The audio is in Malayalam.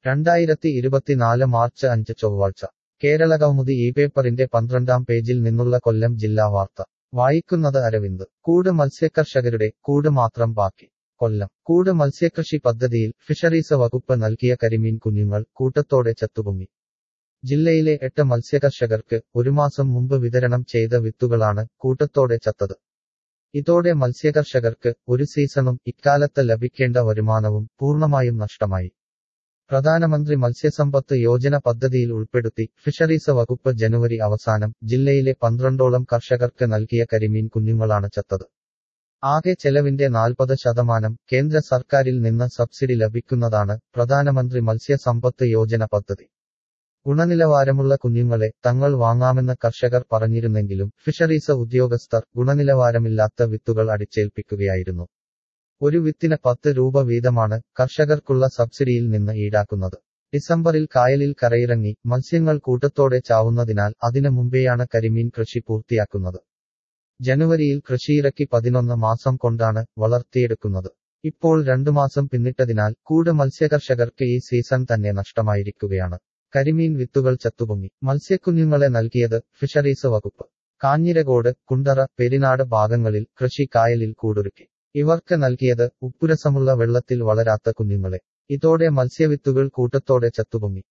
രണ്ടായിരത്തി ഇരുപത്തിനാല് മാർച്ച് അഞ്ച് ചൊവ്വാഴ്ച കേരളകൗമുദി ഈ പേപ്പറിന്റെ പന്ത്രണ്ടാം പേജിൽ നിന്നുള്ള കൊല്ലം ജില്ലാ വാർത്ത വായിക്കുന്നത് അരവിന്ദ് കൂട് മത്സ്യകർഷകരുടെ കൂട് മാത്രം ബാക്കി കൊല്ലം കൂട് മത്സ്യകൃഷി പദ്ധതിയിൽ ഫിഷറീസ് വകുപ്പ് നൽകിയ കരിമീൻ കുഞ്ഞുങ്ങൾ കൂട്ടത്തോടെ ചത്തുപൊങ്ങി ജില്ലയിലെ എട്ട് മത്സ്യകർഷകർക്ക് ഒരു മാസം മുമ്പ് വിതരണം ചെയ്ത വിത്തുകളാണ് കൂട്ടത്തോടെ ചത്തത് ഇതോടെ മത്സ്യകർഷകർക്ക് ഒരു സീസണും ഇക്കാലത്ത് ലഭിക്കേണ്ട വരുമാനവും പൂർണ്ണമായും നഷ്ടമായി പ്രധാനമന്ത്രി മത്സ്യസമ്പത്ത് യോജന പദ്ധതിയിൽ ഉൾപ്പെടുത്തി ഫിഷറീസ് വകുപ്പ് ജനുവരി അവസാനം ജില്ലയിലെ പന്ത്രണ്ടോളം കർഷകർക്ക് നൽകിയ കരിമീൻ കുഞ്ഞുങ്ങളാണ് ചത്തത് ആകെ ചെലവിന്റെ നാൽപ്പത് ശതമാനം കേന്ദ്ര സർക്കാരിൽ നിന്ന് സബ്സിഡി ലഭിക്കുന്നതാണ് പ്രധാനമന്ത്രി മത്സ്യസമ്പത്ത് യോജന പദ്ധതി ഗുണനിലവാരമുള്ള കുഞ്ഞുങ്ങളെ തങ്ങൾ വാങ്ങാമെന്ന് കർഷകർ പറഞ്ഞിരുന്നെങ്കിലും ഫിഷറീസ് ഉദ്യോഗസ്ഥർ ഗുണനിലവാരമില്ലാത്ത വിത്തുകൾ അടിച്ചേൽപ്പിക്കുകയായിരുന്നു ഒരു വിത്തിന് പത്ത് രൂപ വീതമാണ് കർഷകർക്കുള്ള സബ്സിഡിയിൽ നിന്ന് ഈടാക്കുന്നത് ഡിസംബറിൽ കായലിൽ കരയിറങ്ങി മത്സ്യങ്ങൾ കൂട്ടത്തോടെ ചാവുന്നതിനാൽ അതിനു മുമ്പെയാണ് കരിമീൻ കൃഷി പൂർത്തിയാക്കുന്നത് ജനുവരിയിൽ കൃഷിയിറക്കി പതിനൊന്ന് മാസം കൊണ്ടാണ് വളർത്തിയെടുക്കുന്നത് ഇപ്പോൾ രണ്ടു മാസം പിന്നിട്ടതിനാൽ കൂട് മത്സ്യകർഷകർക്ക് ഈ സീസൺ തന്നെ നഷ്ടമായിരിക്കുകയാണ് കരിമീൻ വിത്തുകൾ ചത്തുപൊങ്ങി മത്സ്യക്കുഞ്ഞുങ്ങളെ നൽകിയത് ഫിഷറീസ് വകുപ്പ് കാഞ്ഞിരകോട് കുണ്ടറ പെരിനാട് ഭാഗങ്ങളിൽ കൃഷി കായലിൽ കൂടൊരുക്കി ഇവർക്ക് നൽകിയത് ഉപ്പുരസമുള്ള വെള്ളത്തിൽ വളരാത്ത കുഞ്ഞുങ്ങളെ ഇതോടെ മത്സ്യവിത്തുകൾ കൂട്ടത്തോടെ ചത്തുപൊങ്ങി